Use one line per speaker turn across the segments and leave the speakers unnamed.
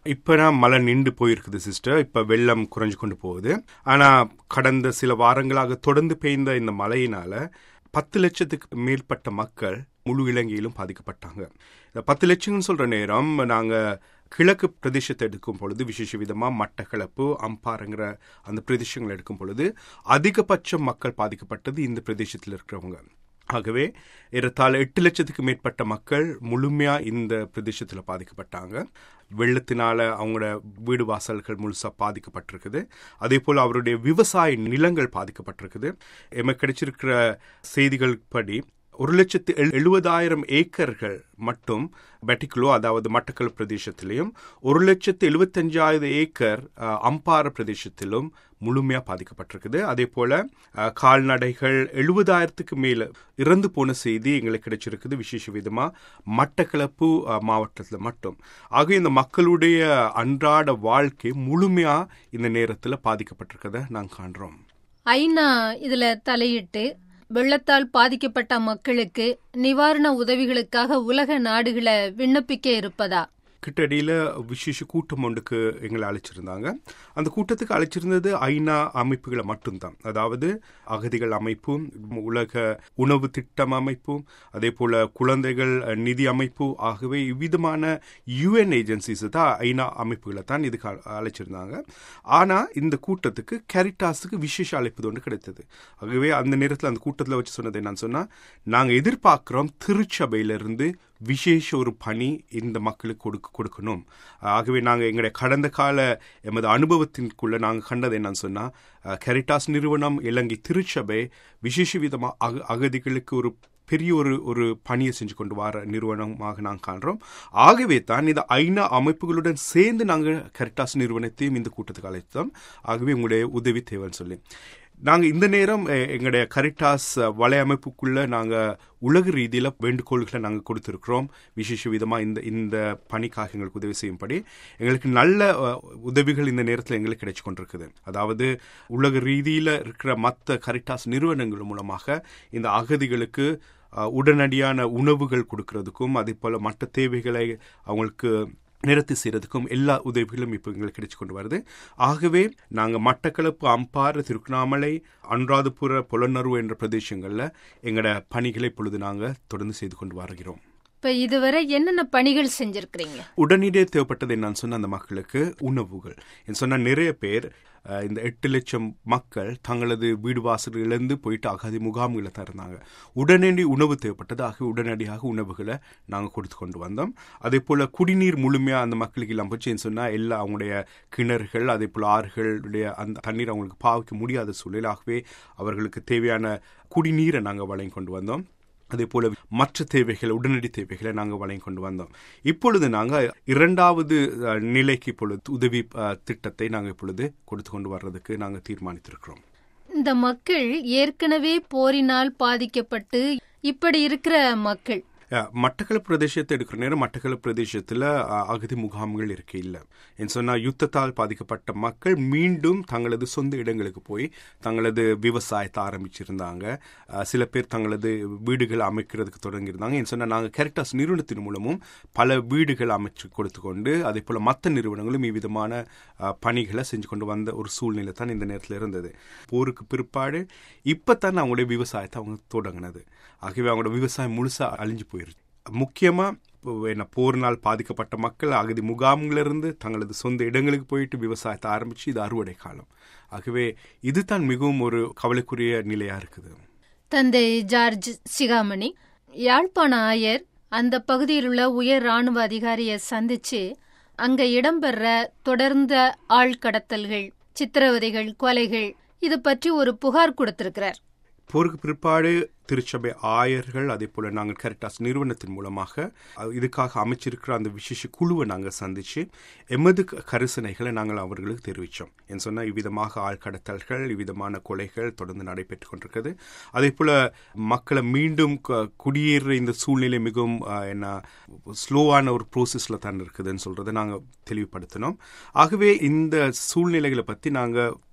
இப்பதான் மழை நின்று போயிருக்குது சிஸ்டர் இப்ப வெள்ளம் குறைஞ்சு கொண்டு போகுது ஆனா கடந்த சில வாரங்களாக தொடர்ந்து பெய்ந்த இந்த மழையினால பத்து லட்சத்துக்கு மேற்பட்ட மக்கள் முழு இலங்கையிலும் பாதிக்கப்பட்டாங்க இந்த பத்து லட்சம்னு சொல்ற நேரம் நாங்க கிழக்கு பிரதேசத்தை எடுக்கும் பொழுது விசேஷ விதமா மட்டக்களப்பு அம்பாருங்கிற அந்த பிரதேசங்கள் எடுக்கும் பொழுது அதிகபட்ச மக்கள் பாதிக்கப்பட்டது இந்த பிரதேசத்தில் இருக்கிறவங்க ஆகவே ஏறத்தாழ எட்டு லட்சத்துக்கு மேற்பட்ட மக்கள் முழுமையா இந்த பிரதேசத்தில் பாதிக்கப்பட்டாங்க வெள்ளத்தினால அவங்களோட வீடு வாசல்கள் முழுசா பாதிக்கப்பட்டிருக்குது அதே போல் அவருடைய விவசாய நிலங்கள் பாதிக்கப்பட்டிருக்குது எமக்கு கிடைச்சிருக்கிற செய்திகள் படி ஒரு லட்சத்து எழுபதாயிரம் ஏக்கர்கள் மட்டும் பெட்டிக்குலோ அதாவது மட்டக்கள பிரதேசத்திலையும் ஒரு லட்சத்து எழுபத்தஞ்சாயிரம் ஏக்கர் அம்பார பிரதேசத்திலும் முழுமையா பாதிக்கப்பட்டிருக்குது அதே போல கால்நடைகள் எழுபதாயிரத்துக்கு மேல இறந்து போன செய்தி எங்களுக்கு கிடைச்சிருக்குது விசேஷ விதமா மட்டக்களப்பு மாவட்டத்தில் மட்டும் ஆக இந்த மக்களுடைய அன்றாட வாழ்க்கை முழுமையா இந்த நேரத்தில் பாதிக்கப்பட்டிருக்கத நாங்கள் காண்றோம்
ஐநா இதுல தலையிட்டு வெள்ளத்தால் பாதிக்கப்பட்ட மக்களுக்கு நிவாரண உதவிகளுக்காக உலக நாடுகளை விண்ணப்பிக்க இருப்பதா
கிட்டடியில் விசேஷ கூட்டம் ஒன்றுக்கு எங்களை அழைச்சிருந்தாங்க அந்த கூட்டத்துக்கு அழைச்சிருந்தது ஐநா அமைப்புகளை மட்டும்தான் அதாவது அகதிகள் அமைப்பும் உலக உணவு திட்டம் அமைப்பும் அதே போல குழந்தைகள் நிதி அமைப்பு ஆகவே இவ்விதமான யுஎன் ஏஜென்சிஸ் தான் ஐநா அமைப்புகளை தான் இதுக்கு அழைச்சிருந்தாங்க ஆனால் இந்த கூட்டத்துக்கு கேரிட்டாஸுக்கு விசேஷ அழைப்பு ஒன்று கிடைத்தது ஆகவே அந்த நேரத்தில் அந்த கூட்டத்தில் வச்சு சொன்னது என்னன்னு சொன்னால் நாங்கள் எதிர்பார்க்குறோம் திருச்சபையிலிருந்து விசேஷ ஒரு பணி இந்த மக்களுக்கு கொடுக்க கொடுக்கணும் ஆகவே நாங்கள் எங்களுடைய கடந்த கால எமது அனுபவத்திற்குள்ள நாங்கள் கண்டது என்னன்னு சொன்னால் கெரிட்டாஸ் நிறுவனம் இலங்கை திருச்சபை விசேஷ விதமாக அக அகதிகளுக்கு ஒரு பெரிய ஒரு ஒரு பணியை செஞ்சு கொண்டு வர நிறுவனமாக நாங்கள் காண்றோம் ஆகவே தான் இந்த ஐநா அமைப்புகளுடன் சேர்ந்து நாங்கள் கெரிட்டாஸ் நிறுவனத்தையும் இந்த கூட்டத்துக்கு அழைத்தோம் ஆகவே உங்களுடைய உதவி தேவைன்னு சொல்லி நாங்கள் இந்த நேரம் எங்களுடைய கரிட்டாஸ் வலையமைப்புக்குள்ள நாங்கள் உலக ரீதியில் வேண்டுகோள்களை நாங்கள் கொடுத்துருக்கிறோம் விசேஷ விதமாக இந்த இந்த பணிக்காக எங்களுக்கு உதவி செய்யும்படி எங்களுக்கு நல்ல உதவிகள் இந்த நேரத்தில் எங்களுக்கு கிடைச்சு கொண்டிருக்குது அதாவது உலக ரீதியில் இருக்கிற மற்ற கரிட்டாஸ் நிறுவனங்கள் மூலமாக இந்த அகதிகளுக்கு உடனடியான உணவுகள் கொடுக்கறதுக்கும் அதே போல் மற்ற தேவைகளை அவங்களுக்கு நிறுத்தி செய்யறதுக்கும் எல்லா உதவிகளும் இப்போ எங்களுக்கு கிடைச்சு கொண்டு வருது ஆகவே நாங்கள் மட்டக்களப்பு அம்பாறு திருக்குணாமலை அனுராதபுர புலனருவு என்ற பிரதேசங்களில் எங்களோட பணிகளை இப்பொழுது நாங்கள் தொடர்ந்து செய்து கொண்டு வருகிறோம்
இப்ப இதுவரை என்னென்ன பணிகள் செஞ்சிருக்கிறீங்க
உடனடியே தேவைப்பட்டது என்னன்னு சொன்ன அந்த மக்களுக்கு உணவுகள் சொன்ன நிறைய பேர் இந்த எட்டு லட்சம் மக்கள் தங்களது வீடு வாசல் இழந்து போயிட்டு அகதி முகாம்களில் தான் இருந்தாங்க உடனடி உணவு தேவைப்பட்டது ஆக உடனடியாக உணவுகளை நாங்கள் கொடுத்து கொண்டு வந்தோம் அதே போல் குடிநீர் முழுமையாக அந்த மக்களுக்கு இல்லாமல் போச்சுன்னு சொன்னால் எல்லா அவங்களுடைய கிணறுகள் அதே போல் ஆறுகளுடைய அந்த தண்ணீர் அவங்களுக்கு பாவிக்க முடியாத சூழலாகவே அவர்களுக்கு தேவையான குடிநீரை நாங்கள் வழங்கி கொண்டு வந்தோம் அதே போல மற்ற தேவைகள் உடனடி தேவைகளை நாங்கள் வழங்கி கொண்டு வந்தோம் இப்பொழுது நாங்கள் இரண்டாவது நிலைக்கு இப்பொழுது உதவி திட்டத்தை நாங்கள் இப்பொழுது கொடுத்து கொண்டு வர்றதுக்கு நாங்கள் தீர்மானித்திருக்கிறோம்
இந்த மக்கள் ஏற்கனவே போரினால் பாதிக்கப்பட்டு இப்படி இருக்கிற மக்கள்
மட்டக்கள பிரதேசத்தை எடுக்கிற நேரம் மட்டக்கள பிரதேசத்தில் அகதி முகாம்கள் இருக்க இல்லை என்று சொன்னால் யுத்தத்தால் பாதிக்கப்பட்ட மக்கள் மீண்டும் தங்களது சொந்த இடங்களுக்கு போய் தங்களது விவசாயத்தை ஆரம்பிச்சிருந்தாங்க சில பேர் தங்களது வீடுகள் அமைக்கிறதுக்கு தொடங்கியிருந்தாங்க என்று சொன்னால் நாங்கள் கேரக்டாஸ் நிறுவனத்தின் மூலமும் பல வீடுகள் அமைச்சு கொடுத்து கொண்டு அதே போல் மற்ற நிறுவனங்களும் இவ்விதமான பணிகளை செஞ்சு கொண்டு வந்த ஒரு சூழ்நிலை தான் இந்த நேரத்தில் இருந்தது போருக்கு பிற்பாடு இப்போ தான் அவங்களுடைய விவசாயத்தை அவங்க தொடங்கினது ஆகவே அவங்களோட விவசாயம் முழுசாக அழிஞ்சு போயிருச்சு முக்கியமாக என்ன போரினால் பாதிக்கப்பட்ட மக்கள் அகதி முகாம்களிலிருந்து தங்களது சொந்த இடங்களுக்கு போயிட்டு விவசாயத்தை ஆரம்பிச்சு இது அறுவடை காலம் ஆகவே இதுதான் மிகவும் ஒரு கவலைக்குரிய நிலையா இருக்குது
தந்தை ஜார்ஜ் சிகாமணி யாழ்ப்பாண ஆயர் அந்த பகுதியில் உள்ள உயர் ராணுவ அதிகாரியை சந்திச்சு அங்க இடம்பெற தொடர்ந்த ஆள் கடத்தல்கள் சித்திரவதைகள் கொலைகள் இது பற்றி ஒரு புகார் கொடுத்திருக்கிறார்
போருக்கு பிற்பாடு திருச்சபை ஆயர்கள் அதே போல நாங்கள் கரெக்டாஸ் நிறுவனத்தின் மூலமாக இதுக்காக அமைச்சிருக்கிற அந்த விசேஷ குழுவை நாங்கள் சந்திச்சு எமது கரிசனைகளை நாங்கள் அவர்களுக்கு தெரிவித்தோம் என்று சொன்னால் இவ்விதமாக ஆள் கடத்தல்கள் இவ்விதமான கொலைகள் தொடர்ந்து நடைபெற்று கொண்டிருக்கிறது அதே போல மக்களை மீண்டும் குடியேற இந்த சூழ்நிலை மிகவும் என்ன ஸ்லோவான ஒரு ப்ரோசஸில் தான் இருக்குதுன்னு சொல்றதை நாங்கள் தெளிவுபடுத்தினோம் ஆகவே இந்த சூழ்நிலைகளை பற்றி நாங்கள்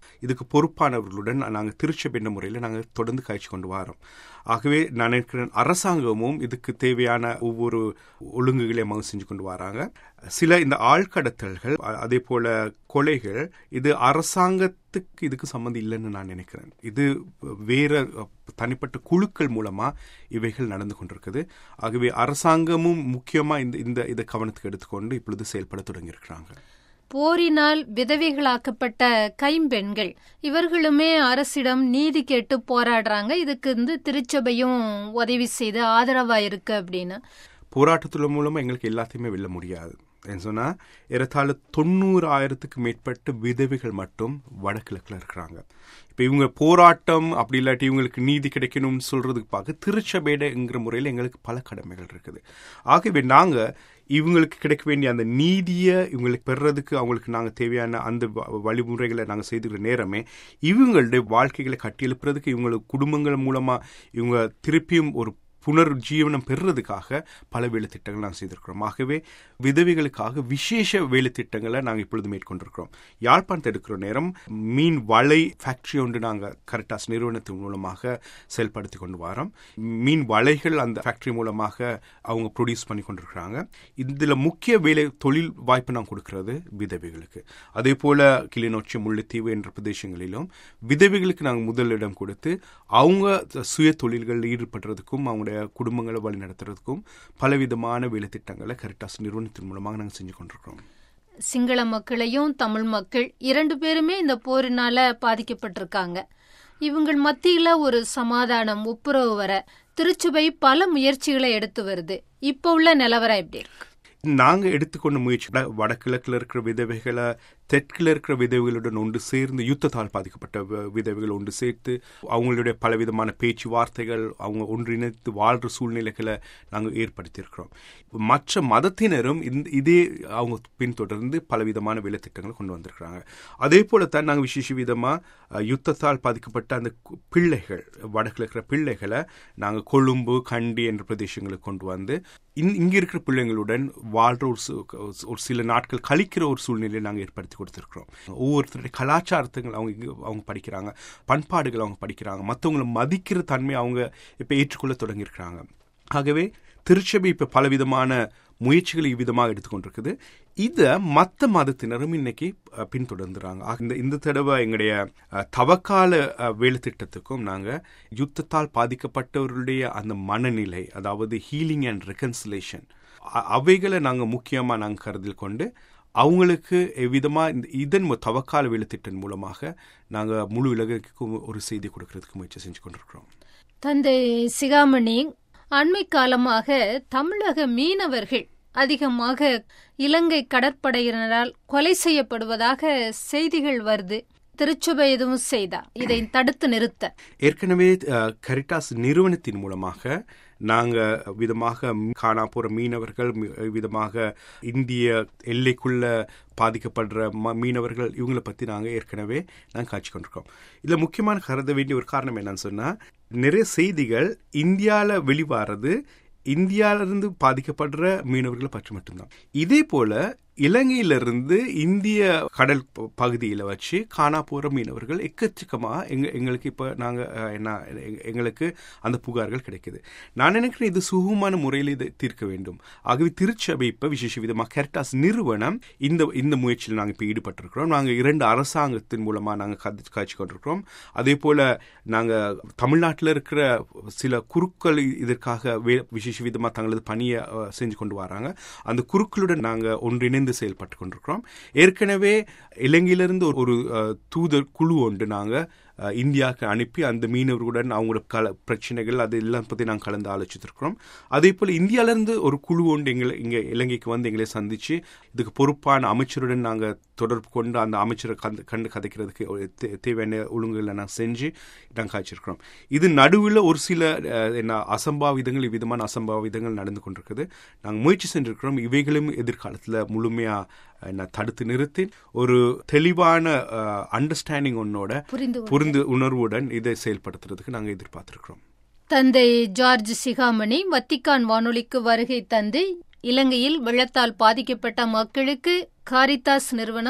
இதுக்கு பொறுப்பானவர்களுடன் நாங்கள் திருச்சபென்ற முறையில் நாங்கள் தொடர்ந்து காய்ச்சி கொண்டு வரோம் ஆகவே நான் நினைக்கிறேன் அரசாங்கமும் இதுக்கு தேவையான ஒவ்வொரு ஒழுங்குகளையும் அவங்க செஞ்சு கொண்டு வராங்க சில இந்த ஆழ்கடத்தல்கள் அதே போல கொலைகள் இது அரசாங்கத்துக்கு இதுக்கு சம்மந்தம் இல்லைன்னு நான் நினைக்கிறேன் இது வேற தனிப்பட்ட குழுக்கள் மூலமா இவைகள் நடந்து கொண்டிருக்குது ஆகவே அரசாங்கமும் முக்கியமா இந்த இந்த இதை கவனத்துக்கு எடுத்துக்கொண்டு இப்பொழுது செயல்பட தொடங்கியிருக்கிறாங்க
போரினால் விதவைகளாக்கப்பட்ட கைம்பெண்கள் இவர்களுமே அரசிடம் நீதி கேட்டு போராடுறாங்க இதுக்கு வந்து திருச்சபையும் உதவி செய்து ஆதரவா இருக்கு அப்படின்னு
போராட்டத்துல மூலமா எங்களுக்கு எல்லாத்தையுமே வெல்ல முடியாது சொன்னா ஏறத்தாழ தொண்ணூறு ஆயிரத்துக்கு மேற்பட்ட விதவைகள் மட்டும் வடகிழக்குல இருக்கிறாங்க இப்ப இவங்க போராட்டம் அப்படி இல்லாட்டி இவங்களுக்கு நீதி கிடைக்கணும்னு சொல்றதுக்கு பார்க்க திருச்சபேடங்கிற முறையில் எங்களுக்கு பல கடமைகள் இருக்குது ஆகவே நாங்க இவங்களுக்கு கிடைக்க வேண்டிய அந்த நீதியை இவங்களுக்கு பெறதுக்கு அவங்களுக்கு நாங்கள் தேவையான அந்த வழிமுறைகளை நாங்கள் செய்துக்கிற நேரமே இவங்களுடைய வாழ்க்கைகளை கட்டியெழுப்புறதுக்கு இவங்களுக்கு குடும்பங்கள் மூலமாக இவங்க திருப்பியும் ஒரு புனர்ஜீவனம் பெறுறதுக்காக பல வேலை திட்டங்கள் நாங்கள் செய்திருக்கிறோம் ஆகவே விதவைகளுக்காக விசேஷ வேலை திட்டங்களை நாங்கள் இப்பொழுது மேற்கொண்டிருக்கிறோம் யாழ்ப்பாணத்தை எடுக்கிற நேரம் மீன் வலை ஃபேக்டரி ஒன்று நாங்கள் கரெக்டாஸ் நிறுவனத்தின் மூலமாக செயல்படுத்தி கொண்டு வரோம் மீன் வலைகள் அந்த ஃபேக்டரி மூலமாக அவங்க ப்ரொடியூஸ் பண்ணி கொண்டிருக்கிறாங்க இதில் முக்கிய வேலை தொழில் வாய்ப்பு நான் கொடுக்கறது விதவைகளுக்கு அதே போல கிளிநொச்சி முல்லைத்தீவு என்ற பிரதேசங்களிலும் விதவைகளுக்கு நாங்கள் முதலிடம் கொடுத்து அவங்க சுய தொழில்களில் ஈடுபடுறதுக்கும் அவங்களுடைய குடும்பங்களை வழி நடத்துறதுக்கும் பலவிதமான வேலை திட்டங்களை கரெக்டாஸ் நிறுவனத்தின் மூலமாக நாங்கள் செஞ்சு கொண்டிருக்கிறோம்
சிங்கள மக்களையும் தமிழ் மக்கள் இரண்டு பேருமே இந்த போரினால பாதிக்கப்பட்டிருக்காங்க இவங்கள் மத்தியில ஒரு சமாதானம் ஒப்புரவு வர திருச்சுபை பல முயற்சிகளை எடுத்து வருது இப்ப உள்ள நிலவரம் எப்படி இருக்கு
நாங்க எடுத்துக்கொண்ட முயற்சி வடகிழக்குல இருக்கிற விதவைகளை தெற்கில் இருக்கிற விதவைகளுடன் ஒன்று சேர்ந்து யுத்தத்தால் பாதிக்கப்பட்ட விதவைகள் ஒன்று சேர்த்து அவங்களுடைய பலவிதமான பேச்சுவார்த்தைகள் அவங்க ஒன்றிணைத்து வாழ்ற சூழ்நிலைகளை நாங்கள் ஏற்படுத்தியிருக்கிறோம் மற்ற மதத்தினரும் இந்த இதே அவங்க பின்தொடர்ந்து பலவிதமான வேலை திட்டங்களை கொண்டு வந்திருக்கிறாங்க அதே போலத்தான் நாங்கள் விசேஷ விதமாக யுத்தத்தால் பாதிக்கப்பட்ட அந்த பிள்ளைகள் வடக்கில் இருக்கிற பிள்ளைகளை நாங்கள் கொழும்பு கண்டி என்ற பிரதேசங்களுக்கு கொண்டு வந்து இங்கே இருக்கிற பிள்ளைங்களுடன் வாழ்ற ஒரு ஒரு சில நாட்கள் கழிக்கிற ஒரு சூழ்நிலையை நாங்கள் ஏற்படுத்தி கொடுத்துருக்குறோம் ஒவ்வொருத்தருடைய கலாச்சாரத்துங்கள் அவங்க இங்கே அவங்க படிக்கிறாங்க பண்பாடுகள் அவங்க படிக்கிறாங்க மற்றவங்களை மதிக்கிற தன்மை அவங்க இப்போ ஏற்றுக்கொள்ள தொடங்கியிருக்கிறாங்க ஆகவே திருச்சபை இப்போ பலவிதமான முயற்சிகளை இவ்விதமாக எடுத்துக்கொண்டிருக்குது இதை மற்ற மதத்தினரும் இன்னைக்கு பின்தொடர்ந்துறாங்க இந்த இந்த தடவை எங்களுடைய தவக்கால வேலை திட்டத்துக்கும் நாங்கள் யுத்தத்தால் பாதிக்கப்பட்டவர்களுடைய அந்த மனநிலை அதாவது ஹீலிங் அண்ட் ரெக்கன்சிலேஷன் அவைகளை நாங்கள் முக்கியமாக நாங்கள் கருத்தில் கொண்டு அவங்களுக்கு எவ்விதமாக இந்த இதன் தவக்கால வேலைத்திட்டன் மூலமாக நாங்கள் முழு உலகிற்கும் ஒரு செய்தி கொடுக்கறதுக்கு முயற்சி செஞ்சு கொண்டிருக்கிறோம்
தந்தை சிகாமணி அண்மை காலமாக தமிழக மீனவர்கள் அதிகமாக இலங்கை கடற்படையினரால் கொலை செய்யப்படுவதாக செய்திகள் வருது திருச்சபை எதுவும் செய்தா இதை தடுத்து நிறுத்த
ஏற்கனவே கரிட்டாஸ் நிறுவனத்தின் மூலமாக நாங்க விதமாக காணா போற மீனவர்கள் விதமாக இந்திய எல்லைக்குள்ள பாதிக்கப்படுற மீனவர்கள் இவங்களை பத்தி நாங்க ஏற்கனவே நாங்க காட்சி கொண்டிருக்கோம் இதுல முக்கியமான கருத வேண்டிய ஒரு காரணம் என்னன்னு சொன்னா நிறைய செய்திகள் இந்தியால வெளிவாரது இந்தியாவிலிருந்து பாதிக்கப்படுற மீனவர்களை பற்றி மட்டும்தான் இதே போல இலங்கையிலிருந்து இந்திய கடல் பகுதியில் வச்சு காணா போற மீனவர்கள் எக்கச்சக்கமாக எங்க எங்களுக்கு இப்போ நாங்கள் என்ன எங்களுக்கு அந்த புகார்கள் கிடைக்குது நான் நினைக்கிறேன் இது சுகமான முறையில் இதை தீர்க்க வேண்டும் ஆகவே திருச்சபை இப்போ விசேஷ விதமாக கெர்டாஸ் நிறுவனம் இந்த இந்த முயற்சியில் நாங்கள் இப்போ ஈடுபட்டிருக்கிறோம் நாங்கள் இரண்டு அரசாங்கத்தின் மூலமாக நாங்கள் காட்சி கொண்டிருக்கிறோம் அதே போல நாங்கள் தமிழ்நாட்டில் இருக்கிற சில குருக்கள் இதற்காக விசேஷ விதமாக தங்களது பணியை செஞ்சு கொண்டு வராங்க அந்த குருக்களுடன் நாங்கள் ஒன்றிணைந்து இணைந்து செயல்பட்டு கொண்டிருக்கிறோம் ஏற்கனவே இலங்கையிலிருந்து ஒரு தூதர் குழு ஒன்று நாங்கள் இந்தியாவுக்கு அனுப்பி அந்த மீனவர்களுடன் அவங்களோட கல பிரச்சனைகள் அது எல்லாம் பற்றி நாங்கள் கலந்து ஆலோசித்திருக்கிறோம் அதே போல் இந்தியாவிலேருந்து ஒரு குழு ஒன்று எங்களை இங்கே இலங்கைக்கு வந்து எங்களை சந்தித்து இதுக்கு பொறுப்பான அமைச்சருடன் நாங்கள் தொடர்பு கொண்டு அந்த அமைச்சரை கண்டு கண்டு கதைக்கிறதுக்கு தேவையான ஒழுங்குகளை நாங்கள் செஞ்சு நாங்கள் காய்ச்சிருக்கிறோம் இது நடுவில் ஒரு சில என்ன அசம்பாவிதங்கள் இவ்விதமான அசம்பாவிதங்கள் நடந்து கொண்டிருக்குது நாங்கள் முயற்சி செஞ்சிருக்கிறோம் இவைகளும் எதிர்காலத்தில் முழுமையாக என்ன தடுத்து நிறுத்தி ஒரு தெளிவான அண்டர்ஸ்டாண்டிங் ஒன்னோட புரிந்து உணர்வுடன் இதை செயல்படுத்துறதுக்கு நாங்கள் எதிர்பார்த்திருக்கிறோம்
தந்தை ஜார்ஜ் சிகாமணி வத்திக்கான் வானொலிக்கு வருகை தந்து இலங்கையில் வெள்ளத்தால் பாதிக்கப்பட்ட மக்களுக்கு காரித்தாஸ் நிறுவனம்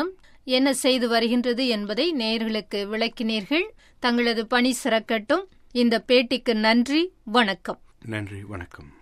என்ன செய்து வருகின்றது என்பதை நேயர்களுக்கு விளக்கினீர்கள் தங்களது பணி சிறக்கட்டும் இந்த பேட்டிக்கு நன்றி வணக்கம்
நன்றி வணக்கம்